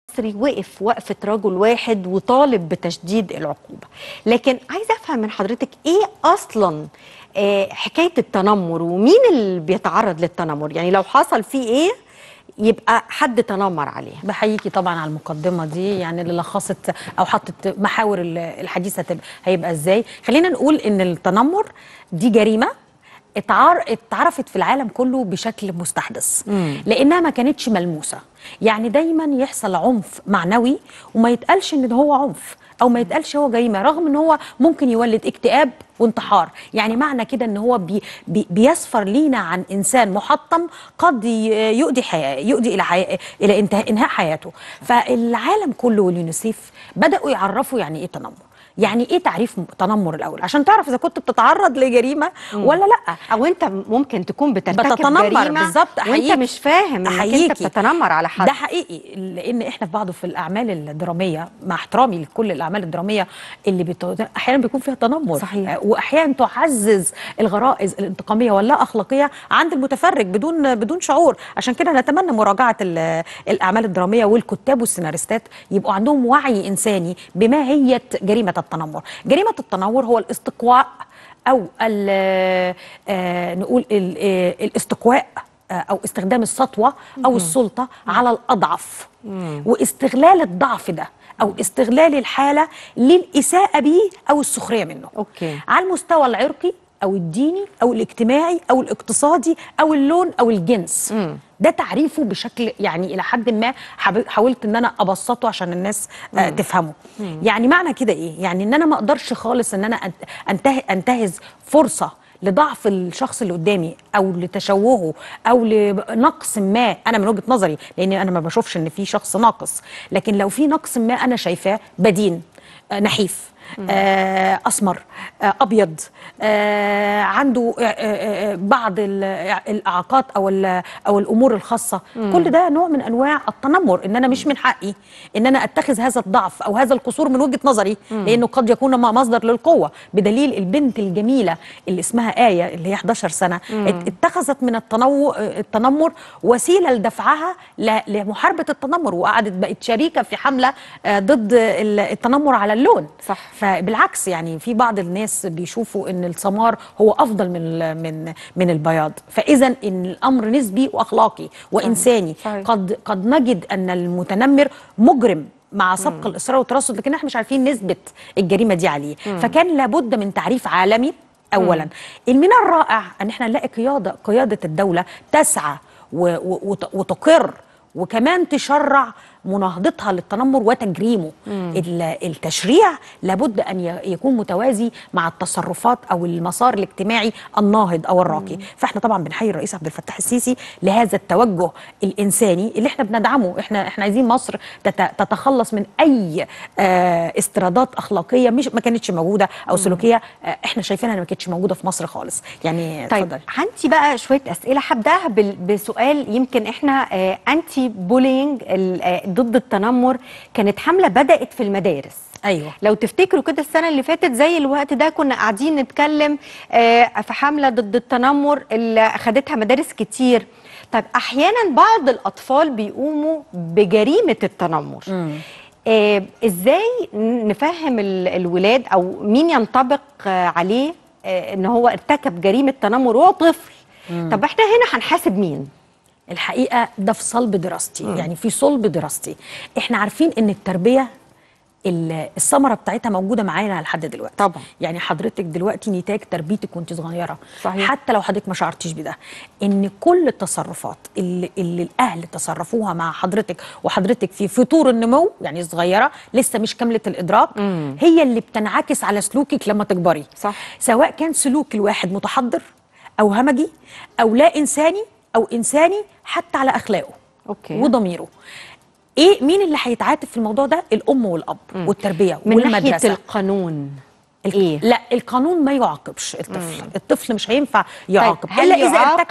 المصري وقف وقفة رجل واحد وطالب بتشديد العقوبة لكن عايزة أفهم من حضرتك إيه أصلا آه، حكاية التنمر ومين اللي بيتعرض للتنمر يعني لو حصل فيه إيه يبقى حد تنمر عليه بحييكي طبعا على المقدمه دي يعني اللي لخصت او حطت محاور ال- الحديث هتبقى هيبقى ازاي خلينا نقول ان التنمر دي جريمه اتعار اتعرفت في العالم كله بشكل مستحدث لانها ما كانتش ملموسه يعني دايما يحصل عنف معنوي وما يتقالش ان ده هو عنف او ما يتقالش هو جريمه رغم ان هو ممكن يولد اكتئاب وانتحار يعني معنى كده ان هو بي بي بيسفر لينا عن انسان محطم قد ي- يؤدي حياة يؤدي الى حياة الى انتهاء انهاء حياته فالعالم كله واليونيسيف بداوا يعرفوا يعني ايه تنمر يعني ايه تعريف م- تنمر الاول عشان تعرف اذا كنت بتتعرض لجريمه ولا لا أو أنت ممكن تكون بترتكب بتتنمر جريمة بالظبط وأنت أحييكي. مش فاهم إنك أنت أحييكي. بتتنمر على حد ده حقيقي لان احنا في بعضه في الاعمال الدراميه مع احترامي لكل الاعمال الدراميه اللي بت... احيانا بيكون فيها تنمر صحيح. آه، واحيانا تعزز الغرائز الانتقاميه واللا اخلاقيه عند المتفرج بدون بدون شعور عشان كده نتمنى مراجعه ال- الاعمال الدراميه والكتاب والسيناريستات يبقوا عندهم وعي انساني بماهيه جريمه التنمر جريمه التنمر هو الاستقواء او ال- آه، نقول ال- آه، الاستقواء آه، او استخدام السطوه او السلطه على الاضعف واستغلال الضعف ده او استغلال الحاله للاساءه به او السخريه منه أوكي. على المستوى العرقي او الديني او الاجتماعي او الاقتصادي او اللون او الجنس ده تعريفه بشكل يعني الى حد ما حاب- حاولت ان انا ابسطه عشان الناس آه تفهمه يعني معنى كده ايه يعني ان انا ما اقدرش خالص ان انا أنت- انته انتهز فرصه لضعف الشخص اللي قدامي او لتشوهه او لنقص ما انا من وجهه نظري لان انا ما بشوفش ان في شخص ناقص لكن لو في نقص ما انا شايفاه بدين آه، نحيف آه، اسمر آه، ابيض آه، عنده آه، آه، آه، بعض ال- الاعاقات او ال- او الامور الخاصه كل ده نوع من انواع التنمر ان انا مش من حقي ان انا اتخذ هذا الضعف او هذا القصور من وجهه نظري لانه قد يكون م- مصدر للقوه بدليل البنت الجميله اللي اسمها ايه اللي هي 11 سنه ات- اتخذت من التنو التنمر وسيله لدفعها ل- لمحاربه التنمر وقعدت بقت شريكه في حمله آه، ضد ال- التنمر على اللون صح. فبالعكس يعني في بعض الناس بيشوفوا ان السمار هو افضل من ال- من من البياض فاذا ان الامر نسبي واخلاقي وانساني صحيح. قد قد نجد ان المتنمر مجرم مع سبق الاصرار والترصد لكن احنا مش عارفين نثبت الجريمه دي عليه فكان لابد من تعريف عالمي اولا من الرائع ان احنا نلاقي قياده قياده الدوله تسعى و- و- وت- وتقر وكمان تشرع مناهضتها للتنمر وتجريمه ال- التشريع لابد ان ي- يكون متوازي مع التصرفات او المسار الاجتماعي الناهض او الراقي فاحنا طبعا بنحيي الرئيس عبد الفتاح السيسي لهذا التوجه الانساني اللي احنا بندعمه احنا احنا عايزين مصر تت- تتخلص من اي آه، استيرادات اخلاقيه مش ما كانتش موجوده او سلوكيه آه، احنا شايفينها إنها ما كانتش موجوده في مصر خالص يعني طيب اتفضلي. عندي بقى شويه اسئله هبداها بال- بسؤال يمكن احنا آه انتي بولينج ال- آه ضد التنمر كانت حمله بدات في المدارس ايوه لو تفتكروا كده السنه اللي فاتت زي الوقت ده كنا قاعدين نتكلم آه في حمله ضد التنمر اللي اخدتها مدارس كتير طيب احيانا بعض الاطفال بيقوموا بجريمه التنمر آه ازاي نفهم ال- الولاد او مين ينطبق آه عليه آه ان هو ارتكب جريمه تنمر وهو طفل طب احنا هنا هنحاسب مين الحقيقه ده في صلب دراستي يعني في صلب دراستي احنا عارفين ان التربيه ال- الثمره بتاعتها موجوده معانا لحد دلوقتي طبعا. يعني حضرتك دلوقتي نتاج تربيتك وانت صغيره صحيح. حتى لو حضرتك ما شعرتيش بده ان كل التصرفات اللي, اللي الاهل تصرفوها مع حضرتك وحضرتك في فطور النمو يعني صغيره لسه مش كامله الادراك هي اللي بتنعكس على سلوكك لما تكبري صح. سواء كان سلوك الواحد متحضر او همجي او لا انساني او انساني حتى على اخلاقه أوكي. وضميره ايه مين اللي هيتعاتب في الموضوع ده الام والاب والتربيه من ناحيه والمدرسه القانون الك- ايه لا القانون ما يعاقبش الطفل الطفل مش هينفع يعاقب هل الا اذا يعاقب ارتكب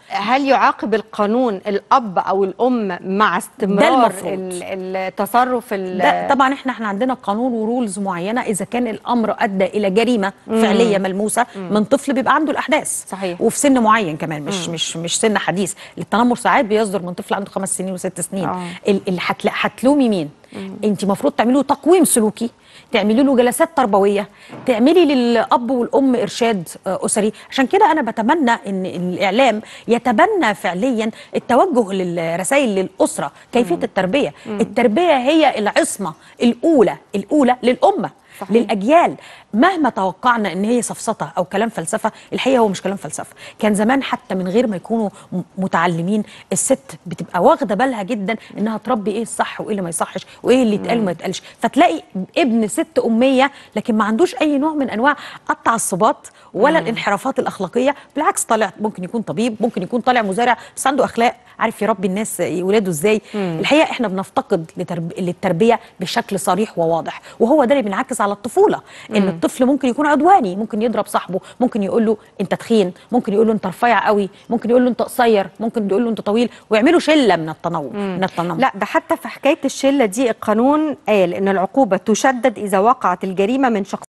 هل يعاقب القانون الاب او الام مع استمرار المفروض. ال- التصرف ال- ده طبعا احنا احنا عندنا قانون ورولز معينه اذا كان الامر ادى الى جريمه فعليه ملموسه من طفل بيبقى عنده الاحداث صحيح. وفي سن معين كمان مش مش مش سن حديث التنمر ساعات بيصدر من طفل عنده خمس سنين وست سنين آه. ال- اللي هتلا- هتلومي مين انت المفروض تعملي له تقويم سلوكي تعملي له جلسات تربويه تعملي للاب والام ارشاد آه، اسري عشان كده انا بتمنى ان الاعلام يتبنى فعليا التوجه للرسائل للاسره كيفيه التربيه التربيه هي العصمه الاولى الاولى للامه صحيح. للاجيال مهما توقعنا ان هي سفسطه او كلام فلسفه الحقيقه هو مش كلام فلسفه كان زمان حتى من غير ما يكونوا م- متعلمين الست بتبقى واخده بالها جدا انها تربي ايه الصح وايه اللي ما يصحش وايه اللي يتقال وما يتقالش فتلاقي ابن ست اميه لكن ما عندوش اي نوع من انواع التعصبات ولا الانحرافات الاخلاقيه بالعكس طالع ممكن يكون طبيب ممكن يكون طالع مزارع بس عنده اخلاق عارف يربي الناس ولاده ازاي الحقيقه احنا بنفتقد لترب... للتربيه بشكل صريح وواضح وهو ده اللي بينعكس على الطفوله ان الطفل ممكن يكون عدواني ممكن يضرب صاحبه ممكن يقول له انت تخين ممكن يقول له انت رفيع قوي ممكن يقول له انت قصير ممكن يقول له انت طويل ويعملوا شله من التنمر من التنمر لا ده حتى في حكايه الشله دي القانون قال ان العقوبه تشدد اذا وقعت الجريمه من شخص